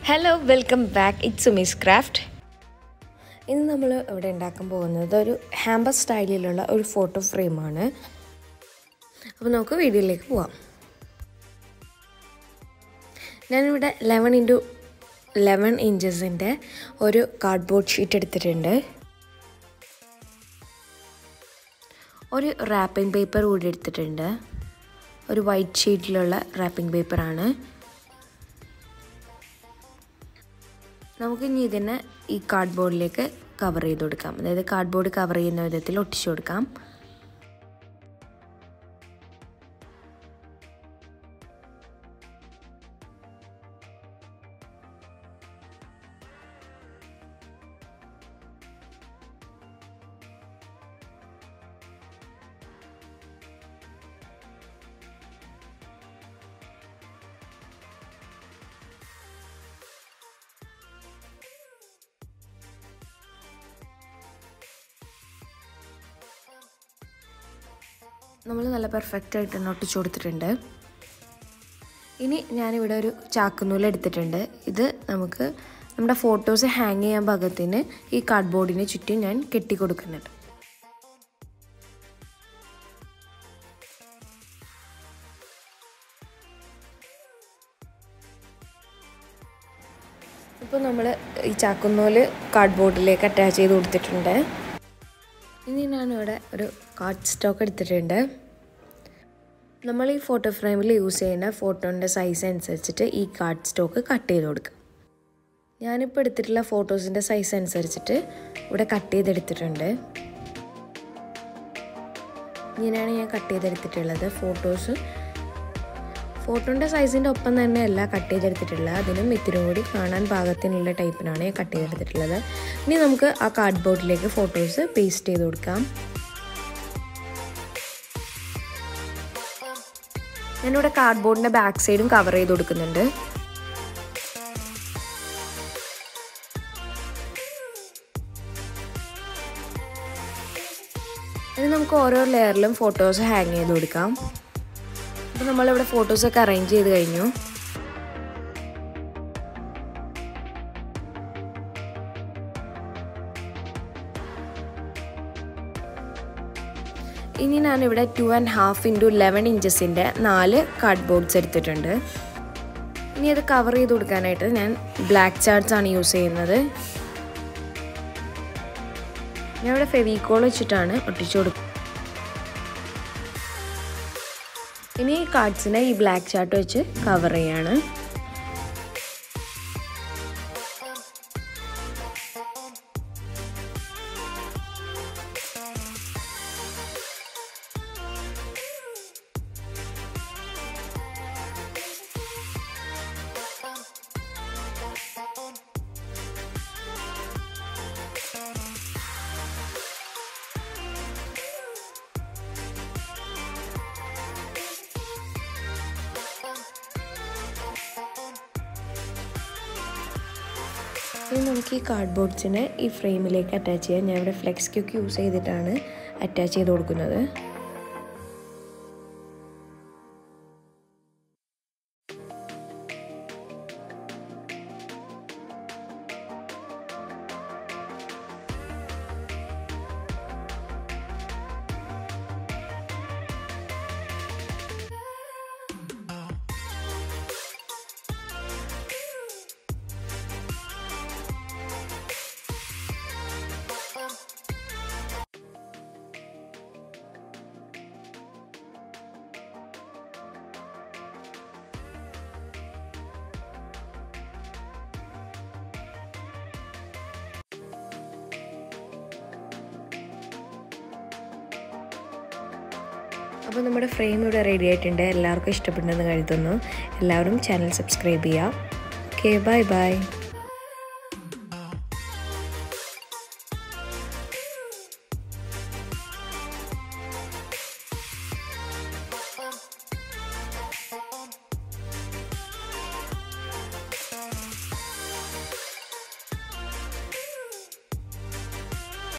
hello welcome back it's Sumi's craft ഇന്ന് നമ്മൾ ഇവിടെ ഉണ്ടാക്കാൻ പോകുന്നത് ഒരു ഹാമ്പർ സ്റ്റൈലിലുള്ള ഒരു ഫോട്ടോ ഫ്രെയിമാണ് അപ്പോൾ നമുക്ക് വീഡിയോയിലേക്ക് പോവാം ഞാനിവിടെ ലെവൻ ഇൻറ്റു ലെവൻ ഇഞ്ചസിൻ്റെ ഒരു കാർഡ്ബോർഡ് ഷീറ്റ് എടുത്തിട്ടുണ്ട് ഒരു റാപ്പിംഗ് പേപ്പർ കൂടി എടുത്തിട്ടുണ്ട് ഒരു വൈറ്റ് ഷീറ്റിലുള്ള റാപ്പിംഗ് പേപ്പറാണ് നമുക്ക് ഇനി ഇതിനെ ഈ കാർഡ് ബോർഡിലേക്ക് കവർ ചെയ്ത് കൊടുക്കാം അതായത് കാർഡ് ബോർഡ് കവർ ചെയ്യുന്ന വിധത്തിൽ ഒട്ടിച്ചു കൊടുക്കാം നമ്മൾ നല്ല പെർഫെക്റ്റ് ആയിട്ട് തന്നെ ഒട്ടിച്ചു കൊടുത്തിട്ടുണ്ട് ഇനി ഞാനിവിടെ ഒരു ചാക്കുനൂല് എടുത്തിട്ടുണ്ട് ഇത് നമുക്ക് നമ്മുടെ ഫോട്ടോസ് ഹാങ് ചെയ്യാൻ പാകത്തിന് ഈ കാർഡ് ബോർഡിന് ചുറ്റും ഞാൻ കെട്ടി കൊടുക്കുന്നുണ്ട് ഇപ്പോൾ നമ്മൾ ഈ ചാക്കുന്നൂല് കാർഡ് ബോർഡിലേക്ക് അറ്റാച്ച് ചെയ്ത് കൊടുത്തിട്ടുണ്ട് ഇനി ഞാനിവിടെ ഒരു കാർഡ് സ്റ്റോക്ക് എടുത്തിട്ടുണ്ട് നമ്മൾ ഈ ഫോട്ടോ ഫ്രെയിമിൽ യൂസ് ചെയ്യുന്ന ഫോട്ടോൻ്റെ സൈസ് അനുസരിച്ചിട്ട് ഈ കാർഡ് സ്റ്റോക്ക് കട്ട് ചെയ്ത് കൊടുക്കുക ഞാനിപ്പോൾ എടുത്തിട്ടുള്ള ഫോട്ടോസിൻ്റെ സൈസ് അനുസരിച്ചിട്ട് ഇവിടെ കട്ട് ചെയ്തെടുത്തിട്ടുണ്ട് ഇങ്ങനെയാണ് ഞാൻ കട്ട് ചെയ്തെടുത്തിട്ടുള്ളത് ഫോട്ടോസ് ഫോട്ടോൻ്റെ സൈസിൻ്റെ ഒപ്പം തന്നെയല്ല കട്ട് ചെയ്തെടുത്തിട്ടുള്ളത് അതിനും ഇത്തിരി കൂടി കാണാൻ പാകത്തിനുള്ള ടൈപ്പിനാണ് ഞാൻ കട്ട് ചെയ്തെടുത്തിട്ടുള്ളത് ഇനി നമുക്ക് ആ കാർഡ് ബോർഡിലേക്ക് ഫോട്ടോസ് പേസ്റ്റ് ചെയ്ത് കൊടുക്കാം ഞാനിവിടെ കാർഡ് ബോർഡിൻ്റെ ബാക്ക് സൈഡും കവർ ചെയ്ത് കൊടുക്കുന്നുണ്ട് ഇനി നമുക്ക് ഓരോ ലെയറിലും ഫോട്ടോസ് ഹാങ് ചെയ്ത് കൊടുക്കാം അപ്പോൾ നമ്മളിവിടെ ഫോട്ടോസൊക്കെ അറേഞ്ച് ചെയ്ത് കഴിഞ്ഞു ഇനി ഞാനിവിടെ two and half into eleven ഇഞ്ചസിൻ്റെ നാല് കാർഡ് ബോർഡ്സ് എടുത്തിട്ടുണ്ട് ഇനി അത് കവർ ചെയ്ത് കൊടുക്കാനായിട്ട് ഞാൻ ബ്ലാക്ക് ചാർട്ട്സ് ആണ് യൂസ് ചെയ്യുന്നത് ഞാൻ ഇവിടെ ഫെവിക്കോൾ വെച്ചിട്ടാണ് ഒട്ടിച്ചു കൊടുക്കുന്നത് ഇനി ഈ കാർഡ്സിനെ ഈ ബ്ലാക്ക് ചാർട്ട് വെച്ച് കവർ ചെയ്യാണ് ഇനി നമുക്ക് ഈ കാർഡ് ബോർഡ്സിനെ ഈ ഫ്രെയിമിലേക്ക് അറ്റാച്ച് ചെയ്യാൻ ഞാൻ ഇവിടെ ഫ്ലെക്സ് ക്യൂക്ക് യൂസ് ചെയ്തിട്ടാണ് അറ്റാച്ച് ചെയ്ത് കൊടുക്കുന്നത് അപ്പോൾ നമ്മുടെ ഫ്രെയിം ഇവിടെ റെഡി ആയിട്ടുണ്ട് എല്ലാവർക്കും ഇഷ്ടപ്പെടുന്നെന്ന് കരുതുന്നു എല്ലാവരും ചാനൽ സബ്സ്ക്രൈബ് ചെയ്യുക ഓക്കെ ബൈ ബൈ